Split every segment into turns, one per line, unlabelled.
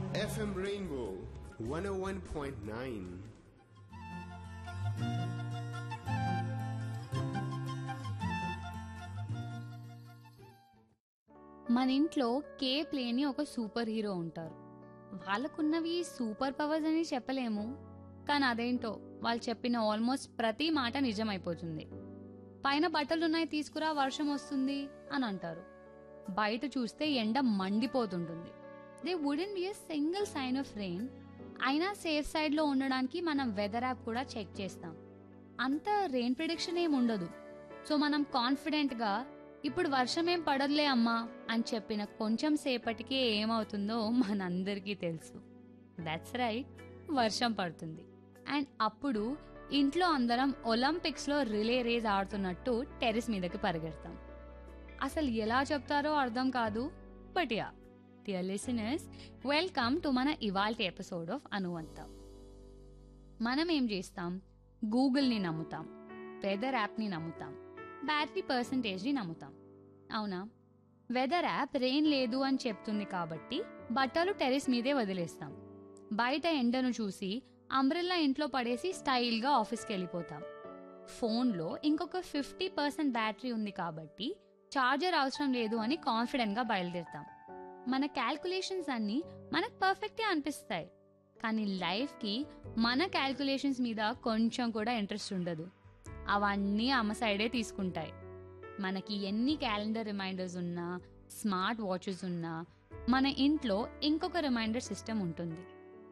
FM Rainbow 101.9.
మన ఇంట్లో Cape లేని ఒక సూపర్ హీరో ఉంటారు వాళ్ళకున్నవి సూపర్ పవర్స్ అని చెప్పలేము కానీ అదేంటో వాళ్ళు చెప్పిన ఆల్మోస్ట్ ప్రతి మాట నిజమైపోతుంది పైన బట్టలున్నాయి తీసుకురా వర్షం వస్తుంది అని అంటారు బయట చూస్తే ఎండ మండిపోతుంటుంది they wouldn't be a single sign of rain అయినా సేఫ్ సైడ్ లో ఉండడానికి మనం వెదర్ యాప్ కూడా చెక్ చేస్తాం అంత రెయిన్ ప్రిడిక్షన్ ఏం ఉండదు సో మనం కాన్ఫిడెంట్ గా ఇప్పుడు వర్షం ఏం పడదులే అమ్మా అని చెప్పిన కొంచెం సేపటికే ఏమవుతుందో మనందరికీ తెలుసు దట్స్ రైట్ వర్షం పడుతుంది అండ్ అప్పుడు ఇంట్లో అందరం ఒలింపిక్స్ లో రిలే రేస్ ఆడుతున్నట్టు టెరెస్ మీదకి పరిగెడతాం అసలు ఎలా చెప్తారో అర్థం కాదు but yeah dear listeners welcome to మన ఇవాల్టి ఎపిసోడ్ ఆఫ్ అనువంత మనం ఏం చేస్తాం గూగుల్ని నమ్ముతాం వెదర్ యాప్ని నమ్ముతాం బ్యాటరీ పర్సంటేజ్ని నమ్ముతాం అవునా వెదర్ యాప్ రెయిన్ లేదు అని చెప్తుంది కాబట్టి బట్టలు టెరెస్ మీదే వదిలేస్తాం బయట ఎండను చూసి అంబ్రెల్లా ఇంట్లో పడేసి స్టైల్గా ఆఫీస్కి వెళ్ళిపోతాం ఫోన్లో ఇంకొక ఫిఫ్టీ పర్సెంట్ బ్యాటరీ ఉంది కాబట్టి చార్జర్ అవసరం లేదు అని కాన్ఫిడెంట్గా బయలుదేరుతాం మన క్యాల్కులేషన్స్ అన్నీ మనకు పర్ఫెక్టే అనిపిస్తాయి కానీ లైఫ్కి మన క్యాల్కులేషన్స్ మీద కొంచెం కూడా ఇంట్రెస్ట్ ఉండదు అవన్నీ అమ్మ సైడే తీసుకుంటాయి మనకి ఎన్ని క్యాలెండర్ రిమైండర్స్ ఉన్నా స్మార్ట్ వాచెస్ ఉన్నా మన ఇంట్లో ఇంకొక రిమైండర్ సిస్టమ్ ఉంటుంది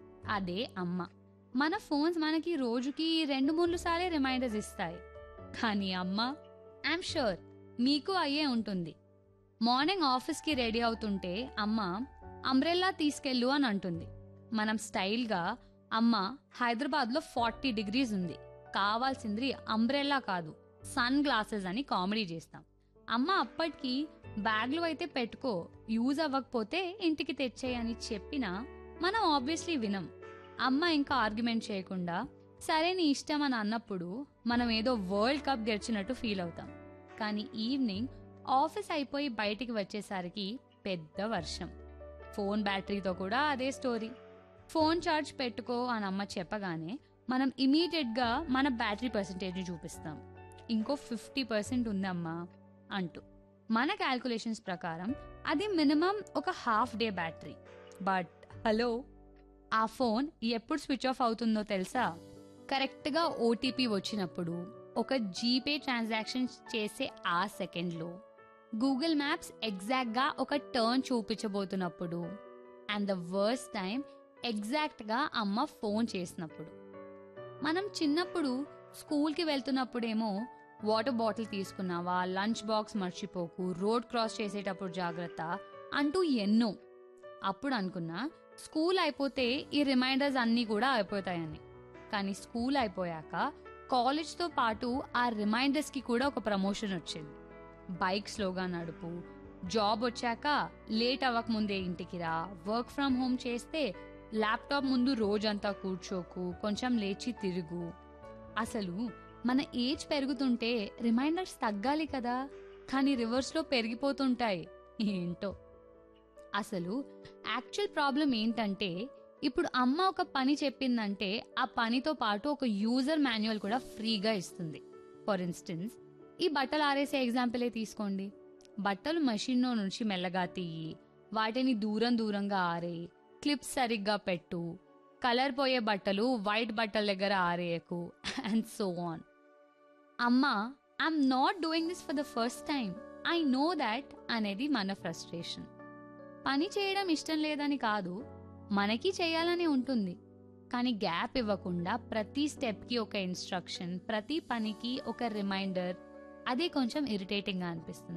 అదే అమ్మ మన ఫోన్స్ మనకి రోజుకి రెండు మూడు సార్లే రిమైండర్స్ ఇస్తాయి కానీ అమ్మ ఐఎమ్ షూర్ మీకు అయ్యే ఉంటుంది మార్నింగ్ ఆఫీస్కి రెడీ అవుతుంటే అమ్మ అంబ్రెల్లా తీసుకెళ్ళు అని అంటుంది మనం స్టైల్గా అమ్మ హైదరాబాద్లో ఫార్టీ డిగ్రీస్ ఉంది కావాల్సింది అంబ్రెల్లా కాదు సన్ గ్లాసెస్ అని కామెడీ చేస్తాం అమ్మ అప్పటికి బ్యాగ్లో అయితే పెట్టుకో యూజ్ అవ్వకపోతే ఇంటికి తెచ్చేయని చెప్పినా మనం ఆబ్వియస్లీ వినం అమ్మ ఇంకా ఆర్గ్యుమెంట్ చేయకుండా సరే నీ ఇష్టం అని అన్నప్పుడు మనం ఏదో వరల్డ్ కప్ గెలిచినట్టు ఫీల్ అవుతాం కానీ ఈవినింగ్ ఆఫీస్ అయిపోయి బయటికి వచ్చేసరికి పెద్ద వర్షం ఫోన్ బ్యాటరీతో కూడా అదే స్టోరీ ఫోన్ ఛార్జ్ పెట్టుకో అని అమ్మ చెప్పగానే మనం ఇమీడియట్గా మన బ్యాటరీ పర్సంటేజ్ని చూపిస్తాం ఇంకో ఫిఫ్టీ పర్సెంట్ ఉందమ్మా అంటూ మన క్యాల్కులేషన్స్ ప్రకారం అది మినిమం ఒక half day battery but hello ఆ ఫోన్ ఎప్పుడు స్విచ్ ఆఫ్ అవుతుందో తెలుసా కరెక్ట్గా ఓటీపీ వచ్చినప్పుడు ఒక జీపే ట్రాన్సాక్షన్ చేసే ఆ సెకండ్లో గూగుల్ మ్యాప్స్ ఎగ్జాక్ట్గా ఒక టర్న్ చూపించబోతున్నప్పుడు అండ్ ద వర్స్ట్ టైం ఎగ్జాక్ట్గా అమ్మ ఫోన్ చేసినప్పుడు మనం చిన్నప్పుడు స్కూల్కి వెళ్తున్నప్పుడేమో వాటర్ బాటిల్ తీసుకున్నావా లంచ్ బాక్స్ మర్చిపోకు రోడ్ క్రాస్ చేసేటప్పుడు జాగ్రత్త అంటూ ఎన్నో అప్పుడు అనుకున్నా స్కూల్ అయిపోతే ఈ రిమైండర్స్ అన్నీ కూడా అయిపోతాయని కానీ స్కూల్ అయిపోయాక కాలేజ్తో పాటు ఆ రిమైండర్స్కి కూడా ఒక ప్రమోషన్ వచ్చింది బైక్ స్లోగా నడుపు జాబ్ వచ్చాక లేట్ అవ్వక ముందే ఇంటికి రా వర్క్ ఫ్రమ్ హోమ్ చేస్తే ల్యాప్టాప్ ముందు రోజంతా కూర్చోకు కొంచెం లేచి తిరుగు అసలు మన ఏజ్ పెరుగుతుంటే రిమైండర్స్ తగ్గాలి కదా కానీ రివర్స్లో పెరిగిపోతుంటాయి ఏంటో అసలు యాక్చువల్ ప్రాబ్లం ఏంటంటే ఇప్పుడు అమ్మ ఒక పని చెప్పిందంటే ఆ పనితో పాటు ఒక యూజర్ మాన్యువల్ కూడా ఫ్రీగా ఇస్తుంది ఫర్ ఇన్స్టెన్స్ ఈ బట్టలు ఆరేసే ఎగ్జాంపులే తీసుకోండి బట్టలు మషిన్లో నుంచి మెల్లగా తీయి వాటిని దూరం దూరంగా ఆరే క్లిప్స్ సరిగ్గా పెట్టు కలర్ పోయే బట్టలు వైట్ బట్టల దగ్గర ఆరేయకు అండ్ సో ఆన్ అమ్మా I'm not doing this for the first time I know that అనేది మన ఫ్రస్ట్రేషన్ పని చేయడం ఇష్టం లేదని కాదు మనకి చేయాలని ఉంటుంది కానీ గ్యాప్ ఇవ్వకుండా ప్రతి స్టెప్కి ఒక ఇన్స్ట్రక్షన్ ప్రతి పనికి ఒక రిమైండర్ అదే కొంచెం ఇరిటేటింగ్గా అనిపిస్తుంది